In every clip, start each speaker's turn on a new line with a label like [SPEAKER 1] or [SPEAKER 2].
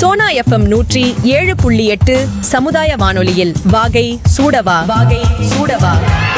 [SPEAKER 1] Sona FM நூற்றி ஏழு புள்ளி எட்டு சமுதாய வானொலியில் வாகை சூடவா வாகை சூடவா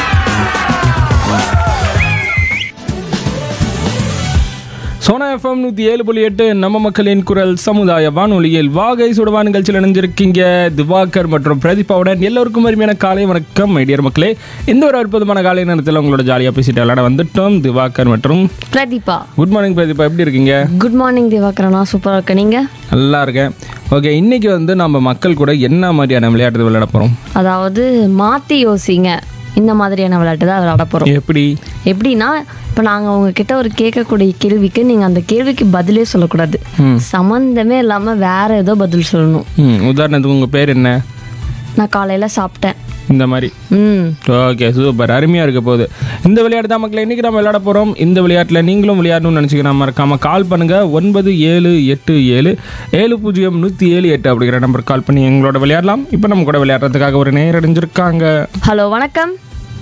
[SPEAKER 2] சோனா எஃப்எம் நூற்றி ஏழு புள்ளி எட்டு நம்ம மக்களின் குரல் சமுதாய வானொலியில் வாகை சுடவா நிகழ்ச்சியில் இணைஞ்சிருக்கீங்க திவாகர் மற்றும் பிரதீபாவுடன் எல்லோருக்கும் அருமையான காலை வணக்கம் மைடியர் மக்களே இந்த ஒரு அற்புதமான காலை நேரத்தில் உங்களோட ஜாலியாக பேசிட்டு விளையாட வந்துட்டோம் திவாகர் மற்றும்
[SPEAKER 3] பிரதீபா
[SPEAKER 2] குட் மார்னிங் பிரதீபா எப்படி இருக்கீங்க
[SPEAKER 3] குட் மார்னிங் திவாகரனா சூப்பராக இருக்க நீங்க
[SPEAKER 2] நல்லா இருக்கேன் ஓகே இன்னைக்கு வந்து நம்ம மக்கள் கூட என்ன மாதிரியான விளையாட்டு விளையாட போகிறோம்
[SPEAKER 3] அதாவது மாற்றி யோசிங்க இந்த மாதிரியான விளையாட்டு தான் விளையாட போகிறோம்
[SPEAKER 2] எப்படி
[SPEAKER 3] எப்படின்னா இப்போ நாங்கள் உங்ககிட்ட ஒரு கேட்கக்கூடிய கேள்விக்கு நீங்கள் அந்த கேள்விக்கு பதிலே சொல்லக்கூடாது சம்மந்தமே இல்லாமல் வேற ஏதோ பதில் சொல்லணும்
[SPEAKER 2] ம் உதாரணத்துக்கு உங்கள் பேர் என்ன
[SPEAKER 3] நான் காலையில் சாப்பிட்டேன்
[SPEAKER 2] இந்த மாதிரி
[SPEAKER 3] ம்
[SPEAKER 2] ஓகே சூப்பர் அருமையாக இருக்க போகுது இந்த விளையாட்டு தான் மக்களை இன்றைக்கி நம்ம விளையாட போகிறோம் இந்த விளையாட்டில் நீங்களும் விளையாடணும்னு நினச்சிக்கிறோம் மறக்காமல் கால் பண்ணுங்கள் ஒன்பது ஏழு எட்டு ஏழு ஏழு பூஜ்ஜியம் நூற்றி ஏழு எட்டு அப்படிங்கிற நம்பர் கால் பண்ணி எங்களோட விளையாடலாம் இப்போ நம்ம கூட விளையாடுறதுக்காக ஒரு நேர் அடைஞ்சிருக்காங்க
[SPEAKER 3] ஹலோ வணக்கம்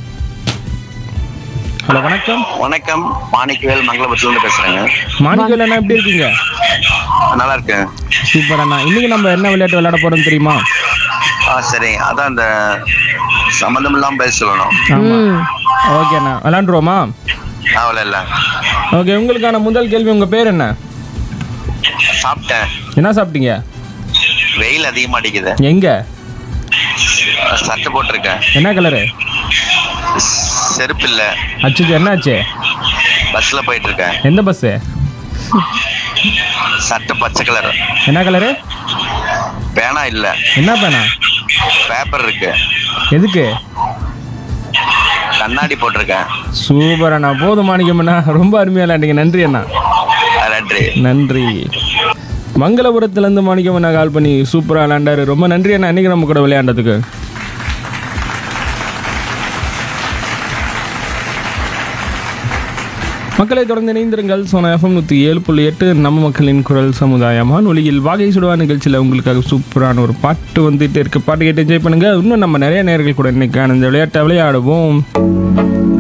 [SPEAKER 2] ஹலோ வணக்கம்
[SPEAKER 4] வணக்கம் மாணிக்கவேல் மங்களபுரத்துலேருந்து பேசுகிறேங்க
[SPEAKER 2] மாணிக்கல் அண்ணா எப்படி இருக்கீங்க
[SPEAKER 4] நல்லா இருக்கேன்
[SPEAKER 2] சூப்பர் அண்ணா இன்றைக்கி நம்ம என்ன விளையாட்டு விளையாட போகிறோம் தெரியுமா
[SPEAKER 4] ஆ சரி அதான் அந்த சம்மந்தம் இல்லாமல் பேச சொல்லணும்
[SPEAKER 3] ம்
[SPEAKER 2] ஓகே அண்ணா விளையாண்டுருவோமா
[SPEAKER 4] அவ்வளோ இல்லை
[SPEAKER 2] ஓகே உங்களுக்கான முதல் கேள்வி உங்கள் பேர் என்ன
[SPEAKER 4] சாப்பிட்டேன்
[SPEAKER 2] என்ன சாப்பிட்டீங்க
[SPEAKER 4] வெயில் அதிகமாக அடிக்குது
[SPEAKER 2] எங்கே
[SPEAKER 4] சட்டை போட்டிருக்கேன்
[SPEAKER 2] என்ன கலரு
[SPEAKER 4] செருப்பு இல்லை
[SPEAKER 2] அச்சு என்னாச்சு
[SPEAKER 4] பஸ்ஸில் போயிட்டு இருக்கேன்
[SPEAKER 2] எந்த பஸ்ஸு
[SPEAKER 4] சட்டை பச்சை கலர்
[SPEAKER 2] என்ன கலரு
[SPEAKER 4] பேனா இல்லை
[SPEAKER 2] என்ன பேனா
[SPEAKER 4] பேப்பர் இருக்கு
[SPEAKER 2] எதுக்கு
[SPEAKER 4] கண்ணாடி போட்டிருக்கேன்
[SPEAKER 2] சூப்பர் அண்ணா போதும் மாணிக்கம் அண்ணா ரொம்ப அருமையாக விளையாண்டீங்க நன்றி அண்ணா
[SPEAKER 4] ஆ, நன்றி
[SPEAKER 2] நன்றி மங்களபுரத்துலேருந்து மாணிக்கம் அண்ணா கால் பண்ணி சூப்பராக விளையாண்டாரு ரொம்ப நன்றி அண்ணா இன்னைக்கு நம்ம கூட விளையாண்டதுக்கு மக்களை தொடர்ந்து இணைந்திருங்கள் சோனா எஃப்எம் நூற்றி ஏழு புள்ளி எட்டு நம்ம மக்களின் குரல் சமுதாயமான ஒளியில் வாகை சுடுவா நிகழ்ச்சியில் உங்களுக்காக சூப்பரான ஒரு பாட்டு வந்துட்டு இருக்கு பாட்டு கேட்டு என்ஜாய் பண்ணுங்க இன்னும் நம்ம நிறைய நேர்கள் கூட இன்னைக்கான இந்த விளையாட்டை விளையாடுவோம்